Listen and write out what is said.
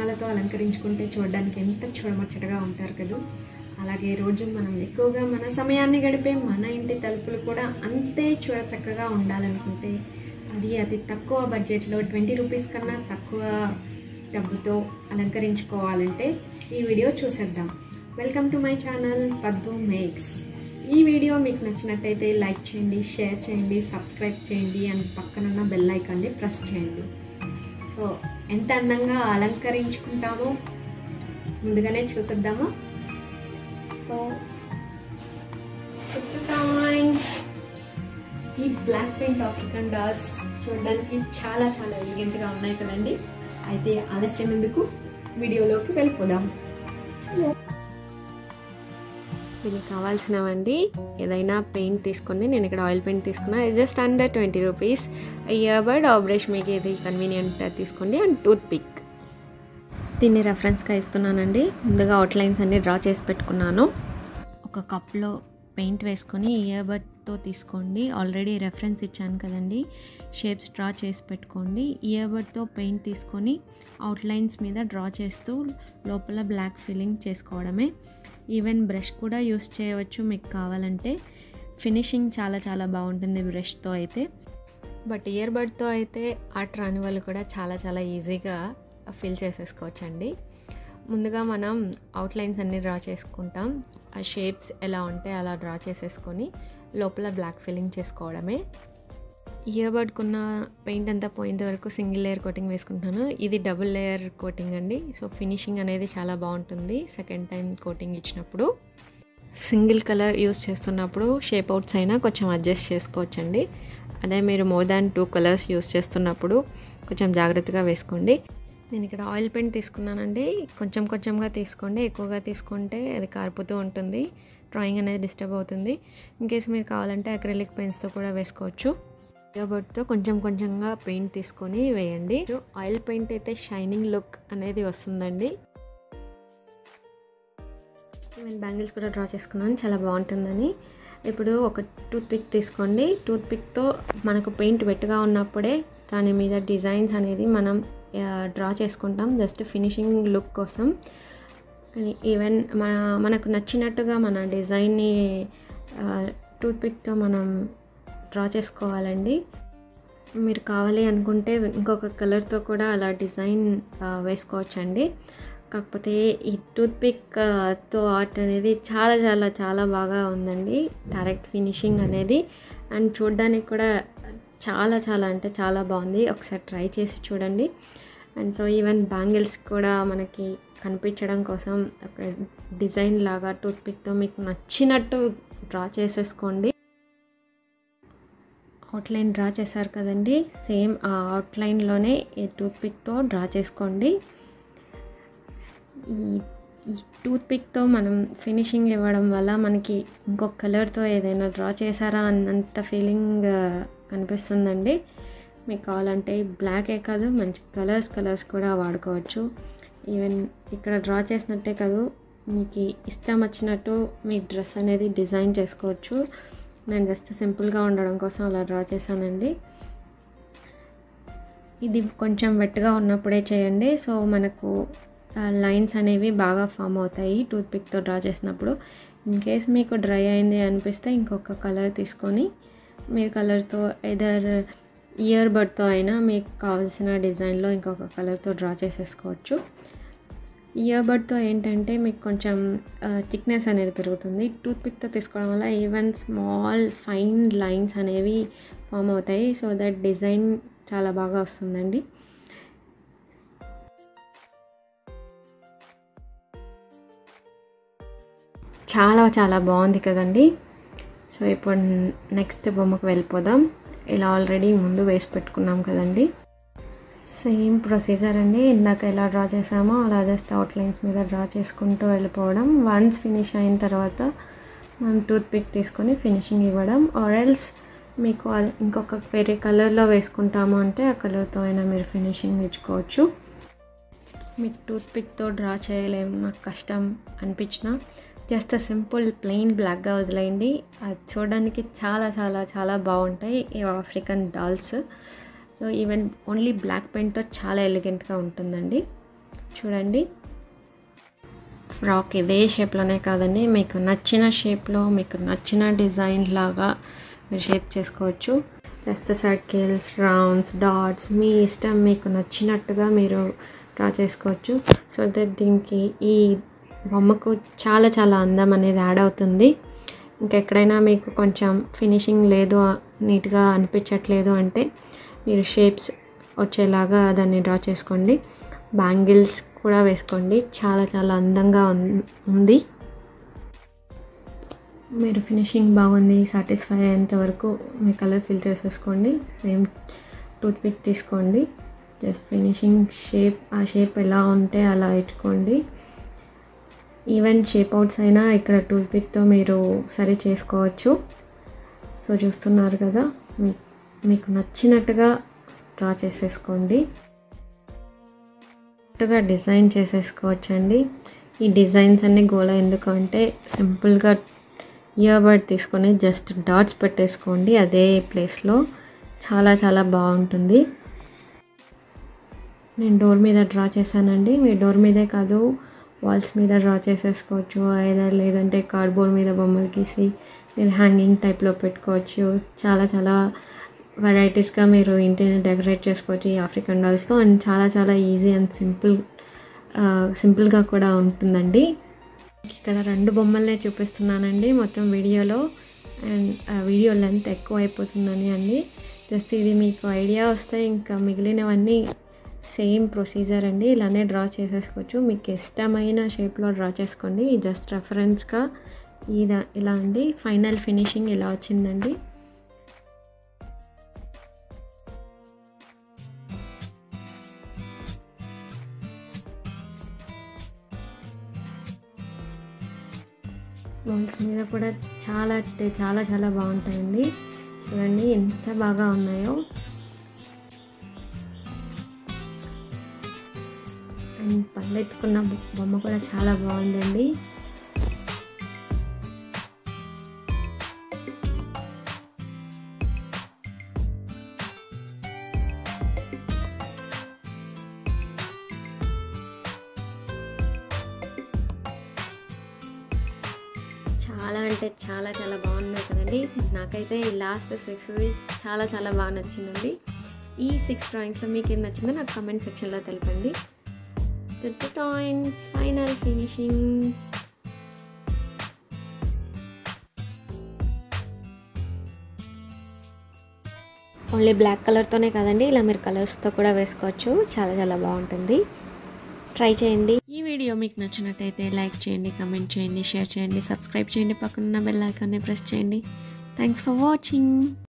రత్నాలతో అలంకరించుకుంటే చూడడానికి ఎంత చూడముచ్చటగా ఉంటారు కదా అలాగే రోజు మనం ఎక్కువగా మన సమయాన్ని గడిపే మన ఇంటి తలుపులు కూడా అంతే చూడ చక్కగా ఉండాలనుకుంటే అది అతి తక్కువ బడ్జెట్లో ట్వంటీ రూపీస్ కన్నా తక్కువ డబ్బుతో అలంకరించుకోవాలంటే ఈ వీడియో చూసేద్దాం welcome to my channel Paddu makes ఈ వీడియో మీకు నచ్చినట్టయితే లైక్ చేయండి షేర్ చేయండి సబ్స్క్రైబ్ చేయండి అండ్ పక్కనున్న బెల్ ఐకాన్ని ప్రెస్ చేయండి సో ఎంత అందంగా అలంకరించుకుంటామో ముందుగానే చూసేద్దామా సో ఈ బ్లాక్ పెయింట్ ఆఫ్రికన్ డాల్స్ చూడడానికి చాలా చాలా ఎలిగెంట్గా ఉన్నాయి కదండి అయితే ఆలస్యం ఎందుకు వీడియోలోకి వెళ్ళిపోదాం దీనికి కావాల్సినవండి ఏదైనా పెయింట్ తీసుకోండి నేను ఇక్కడ ఆయిల్ పెయింట్ తీసుకున్నా just under twenty rupees ear bud ఆ బ్రష్ మీకు ఏది కన్వీనియంట్ తీసుకోండి అండ్ టూత్ పిక్ దీన్ని రెఫరెన్స్గా ఇస్తున్నానండి ముందుగా అవుట్లైన్స్ అన్ని డ్రా చేసి పెట్టుకున్నాను ఒక కప్లో పెయింట్ వేసుకొని ఇయర్ బడ్తో తీసుకోండి ఆల్రెడీ రెఫరెన్స్ ఇచ్చాను కదండి షేప్స్ డ్రా చేసి పెట్టుకోండి ఇయర్ బడ్తో పెయింట్ తీసుకొని అవుట్లైన్స్ మీద డ్రా చేస్తూ లోపల బ్లాక్ ఫిల్లింగ్ చేసుకోవడమే ఈవెన్ బ్రష్ కూడా యూస్ చేయవచ్చు మీకు కావాలంటే ఫినిషింగ్ చాలా చాలా బాగుంటుంది బ్రష్తో అయితే బట్ ఇయర్ బడ్తో అయితే ఆర్ట్ రాని వాళ్ళు కూడా చాలా చాలా ఈజీగా ఫిల్ చేసేసుకోవచ్చండి ముందుగా మనం అవుట్లైన్స్ అన్నీ డ్రా చేసుకుంటాం ఆ షేప్స్ ఎలా ఉంటే అలా డ్రా చేసేసుకొని లోపల బ్లాక్ ఫిల్లింగ్ చేసుకోవడమే ఇయర్ బడ్కున్న పెయింట్ అంతా పోయేంత వరకు సింగిల్ లేయర్ కోటింగ్ వేసుకుంటాను ఇది డబుల్ లేయర్ కోటింగ్ అండి సో ఫినిషింగ్ అనేది చాలా బాగుంటుంది సెకండ్ టైం కోటింగ్ ఇచ్చినప్పుడు సింగిల్ కలర్ యూస్ చేస్తున్నప్పుడు షేప్ అవుట్స్ అయినా కొంచెం అడ్జస్ట్ చేసుకోవచ్చండి అదే మీరు more than two colours use చేస్తున్నప్పుడు కొంచెం జాగ్రత్తగా వేసుకోండి నేను ఇక్కడ ఆయిల్ పెయింట్ తీసుకున్నానండి కొంచెం కొంచెంగా తీసుకోండి ఎక్కువగా తీసుకుంటే అది కారిపోతూ ఉంటుంది డ్రాయింగ్ అనేది డిస్టర్బ్ అవుతుంది ఇన్ కేస్ మీరు కావాలంటే అక్రిలిక్ పెయింట్స్తో కూడా వేసుకోవచ్చు బట్తో కొంచెం కొంచెంగా పెయింట్ తీసుకొని వేయండి ఆయిల్ పెయింట్ అయితే షైనింగ్ లుక్ అనేది వస్తుందండి నేను బ్యాంగిల్స్ కూడా డ్రా చేసుకున్నాను చాలా బాగుంటుందని ఇప్పుడు ఒక టూత్ పిక్ తీసుకోండి టూత్ పిక్తో మనకు పెయింట్ వెట్టుగా ఉన్నప్పుడే దాని మీద డిజైన్స్ అనేది మనం డ్రా చేసుకుంటాం జస్ట్ ఫినిషింగ్ లుక్ కోసం ఈవెన్ మన మనకు నచ్చినట్టుగా మన డిజైన్ని టూత్ పిక్తో మనం డ్రా చేసుకోవాలండి మీరు కావాలి అనుకుంటే ఇంకొక కలర్తో కూడా అలా డిజైన్ వేసుకోవచ్చండి కాకపోతే ఈ టూత్ పిక్తో ఆర్ట్ అనేది చాలా చాలా చాలా బాగా ఉందండి డైరెక్ట్ ఫినిషింగ్ అనేది అండ్ చూడడానికి కూడా చాలా చాలా అంటే చాలా బాగుంది ఒకసారి ట్రై చేసి చూడండి అండ్ సో ఈవెన్ బ్యాంగిల్స్ కూడా మనకి కనిపించడం కోసం ఒక డిజైన్ లాగా టూత్ పిక్తో మీకు నచ్చినట్టు డ్రా చేసేసుకోండి అవుట్లైన్ డ్రా చేశారు కదండి సేమ్ ఆ అవుట్లైన్లోనే ఈ టూత్ పిక్తో డ్రా చేసుకోండి ఈ ఈ టూత్ పిక్తో మనం ఫినిషింగ్ ఇవ్వడం వల్ల మనకి ఇంకొక కలర్తో ఏదైనా డ్రా చేశారా అన్నంత ఫీలింగ్ కనిపిస్తుందండి మీకు కావాలంటే బ్లాకే కాదు మంచి కలర్స్ కలర్స్ కూడా వాడుకోవచ్చు ఈవెన్ ఇక్కడ డ్రా చేసినట్టే కాదు మీకు ఇష్టం వచ్చినట్టు మీ డ్రెస్ అనేది డిజైన్ చేసుకోవచ్చు నేను జస్ట్ సింపుల్గా ఉండడం కోసం అలా డ్రా చేశానండి ఇది కొంచెం వెట్గా ఉన్నప్పుడే చేయండి సో మనకు లైన్స్ అనేవి బాగా ఫామ్ అవుతాయి టూత్ పిక్తో డ్రా చేసినప్పుడు ఇన్ కేస్ మీకు డ్రై అయింది అనిపిస్తే ఇంకొక కలర్ తీసుకొని మీరు కలర్తో ఎదర్ ఇయర్ బడ్తో అయినా మీకు కావాల్సిన డిజైన్లో ఇంకొక కలర్తో డ్రా చేసేసుకోవచ్చు ఇయర్ బడ్తో ఏంటంటే మీకు కొంచెం థిక్నెస్ అనేది పెరుగుతుంది టూత్ పిక్తో తీసుకోవడం వల్ల ఈవెన్ స్మాల్ ఫైన్ లైన్స్ అనేవి ఫామ్ అవుతాయి సో దట్ డిజైన్ చాలా బాగా వస్తుందండి చాలా చాలా బాగుంది కదండి సో ఇప్పుడు నెక్స్ట్ బొమ్మకు వెళ్ళిపోదాం ఇలా ఆల్రెడీ ముందు వేసి పెట్టుకున్నాం కదండి సేమ్ ప్రొసీజర్ అండి ఇందాక ఎలా డ్రా చేసామో అలా జస్ట్ అవుట్లైన్స్ మీద డ్రా చేసుకుంటూ వెళ్ళిపోవడం వన్స్ ఫినిష్ అయిన తర్వాత మనం టూత్ పిక్ తీసుకొని ఫినిషింగ్ ఇవ్వడం ఆరెల్స్ మీకు ఇంకొక వేరే కలర్లో వేసుకుంటాము అంటే ఆ కలర్తో అయినా మీరు ఫినిషింగ్ ఇచ్చుకోవచ్చు మీకు టూత్ పిక్తో డ్రా చేయలేము నాకు కష్టం అనిపించిన జస్ట్ సింపుల్ ప్లెయిన్ బ్లాక్గా వదిలేయండి అది చూడడానికి చాలా చాలా చాలా బాగుంటాయి ఈ African dolls so even only black పెయింట్తో చాలా ఎలిగెంట్గా ఉంటుందండి చూడండి ఫ్రాక్ ఇదే షేప్లోనే కాదండి మీకు నచ్చిన షేప్లో మీకు నచ్చిన డిజైన్ లాగా మీరు షేప్ చేసుకోవచ్చు జస్ట్ సర్కిల్స్ రౌండ్స్ డాట్స్ మీ ఇష్టం మీకు నచ్చినట్టుగా మీరు డ్రా చేసుకోవచ్చు సో దట్ దీనికి ఈ బొమ్మకు చాలా చాలా అందం అనేది యాడ్ అవుతుంది ఇంకెక్కడైనా మీకు కొంచెం ఫినిషింగ్ లేదు నీట్గా అనిపించట్లేదు అంటే మీరు షేప్స్ వచ్చేలాగా దాన్ని డ్రా చేసుకోండి బ్యాంగిల్స్ కూడా వేసుకోండి చాలా చాలా అందంగా ఉంది మీరు ఫినిషింగ్ బాగుంది సాటిస్ఫై అయ్యేంత వరకు మీ కలర్ ఫిల్ చేసేసుకోండి సేమ్ టూత్ పిక్ తీసుకోండి జస్ట్ ఫినిషింగ్ షేప్ ఆ షేప్ ఎలా ఉంటే అలా పెట్టుకోండి ఈవెన్ షేప్ అవుట్స్ అయినా ఇక్కడ టూత్ పిక్తో మీరు సరి చేసుకోవచ్చు సో చూస్తున్నారు కదా మీ మీకు నచ్చినట్టుగా డ్రా చేసేసుకోండి కరెక్ట్గా డిజైన్ చేసేసుకోవచ్చండి ఈ డిజైన్స్ అన్నీ గోల ఎందుకు అంటే సింపుల్గా ఇయర్ బడ్ తీసుకొని జస్ట్ డాట్స్ పెట్టేసుకోండి అదే ప్లేస్లో చాలా చాలా బాగుంటుంది నేను డోర్ మీద డ్రా చేశానండి మీ డోర్ మీదే కాదు వాల్స్ మీద డ్రా చేసేసుకోవచ్చు ఏదో లేదంటే కార్డ్బోర్డ్ మీద బొమ్మలు గీసి మీరు హ్యాంగింగ్ టైప్లో పెట్టుకోవచ్చు చాలా చాలా వెరైటీస్గా మీరు ఇంటిని డెకరేట్ చేసుకోవచ్చు ఈ ఆఫ్రికన్ డాల్స్తో అండ్ చాలా చాలా ఈజీ అండ్ సింపుల్ సింపుల్గా కూడా ఉంటుందండి ఇక్కడ రెండు బొమ్మలనే చూపిస్తున్నానండి మొత్తం వీడియోలో అండ్ వీడియో లెంత్ ఎక్కువ అయిపోతుందని అండి జస్ట్ ఇది మీకు ఐడియా వస్తే ఇంకా మిగిలినవన్నీ సేమ్ ప్రొసీజర్ అండి ఇలానే డ్రా చేసేసుకోవచ్చు మీకు ఇష్టమైన షేప్లో డ్రా చేసుకోండి జస్ట్ రెఫరెన్స్గా ఇది ఇలా అండి ఫైనల్ ఫినిషింగ్ ఇలా వచ్చిందండి వాల్స్ మీద కూడా చాలా అంటే చాలా చాలా బాగుంటాయండి చూడండి ఎంత బాగా ఉన్నాయో అండ్ పళ్ళు ఎత్తుకున్న బొమ్మ కూడా చాలా బాగుందండి చాలా అంటే చాలా చాలా బాగున్నాయి కదండి నాకైతే ఈ లాస్ట్ సిక్స్ చాలా చాలా బాగా నచ్చిందండి ఈ సిక్స్ డ్రాయింగ్స్లో మీకు ఏం నచ్చిందో నాకు కమెంట్ సెక్షన్లో తెలపండి టాయిన్ ఫైనల్ ఫినిషింగ్ ఓన్లీ బ్లాక్ కలర్తోనే కాదండి ఇలా మీరు కలర్స్తో కూడా వేసుకోవచ్చు చాలా చాలా బాగుంటుంది ట్రై చేయండి ఈ వీడియో మీకు నచ్చినట్టయితే లైక్ చేయండి కమెంట్ చేయండి షేర్ చేయండి సబ్స్క్రైబ్ చేయండి పక్కన బెల్ ఐకాన్ని ప్రెస్ చేయండి థ్యాంక్స్ ఫర్ వాచింగ్